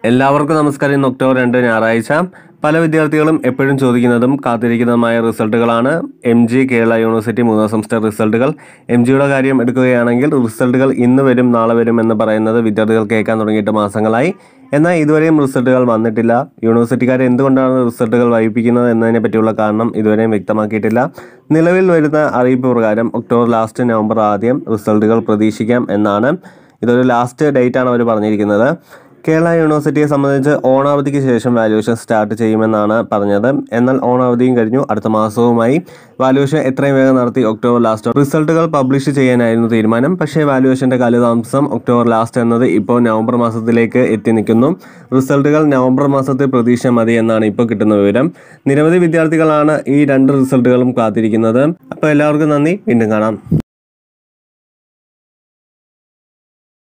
എല്ലാവർക്കും നമസ്കാരം ഇന്ന് ഒക്ടോബർ രണ്ട് ഞായറാഴ്ച പല വിദ്യാർത്ഥികളും എപ്പോഴും ചോദിക്കുന്നതും കാത്തിരിക്കുന്നതുമായ റിസൾട്ടുകളാണ് എം ജി കേരള യൂണിവേഴ്സിറ്റി മൂന്നാം സെമസ്റ്റർ റിസൾട്ടുകൾ എം ജിയുടെ കാര്യം എടുക്കുകയാണെങ്കിൽ റിസൾട്ടുകൾ ഇന്ന് വരും നാളെ വരും എന്ന് പറയുന്നത് വിദ്യാർത്ഥികൾ കേൾക്കാൻ തുടങ്ങിയിട്ട് മാസങ്ങളായി എന്നാൽ ഇതുവരെയും റിസൾട്ടുകൾ വന്നിട്ടില്ല യൂണിവേഴ്സിറ്റിക്കാർ എന്തുകൊണ്ടാണ് റിസൾട്ടുകൾ വൈകിപ്പിക്കുന്നത് എന്നതിനെ പറ്റിയുള്ള കാരണം ഇതുവരെയും വ്യക്തമാക്കിയിട്ടില്ല നിലവിൽ വരുന്ന അറിയിപ്പ് പ്രകാരം ഒക്ടോബർ ലാസ്റ്റ് നവംബർ ആദ്യം റിസൾട്ടുകൾ പ്രതീക്ഷിക്കാം എന്നാണ് ഇതൊരു ലാസ്റ്റ് ഡേറ്റ് ആണ് അവർ പറഞ്ഞിരിക്കുന്നത് കേരള യൂണിവേഴ്സിറ്റിയെ സംബന്ധിച്ച് ഓണാവധിക്ക് ശേഷം വാല്യൂഷൻ സ്റ്റാർട്ട് ചെയ്യുമെന്നാണ് പറഞ്ഞത് എന്നാൽ ഓണാവധിയും കഴിഞ്ഞു അടുത്ത മാസവുമായി വാല്യൂഷൻ എത്രയും വേഗം നടത്തി ഒക്ടോബർ ലാസ്റ്റ് റിസൾട്ടുകൾ പബ്ലിഷ് ചെയ്യാനായിരുന്നു തീരുമാനം പക്ഷേ വാല്യൂഷന്റെ കാലതാമസം ഒക്ടോബർ ലാസ്റ്റ് എന്നത് ഇപ്പോൾ നവംബർ മാസത്തിലേക്ക് എത്തി നിൽക്കുന്നു റിസൾട്ടുകൾ നവംബർ മാസത്തിൽ പ്രതീക്ഷ മതി എന്നാണ് ഇപ്പോൾ കിട്ടുന്ന വിവരം നിരവധി വിദ്യാർത്ഥികളാണ് ഈ രണ്ട് റിസൾട്ടുകളും കാത്തിരിക്കുന്നത് അപ്പോൾ എല്ലാവർക്കും നന്ദി വീണ്ടും കാണാം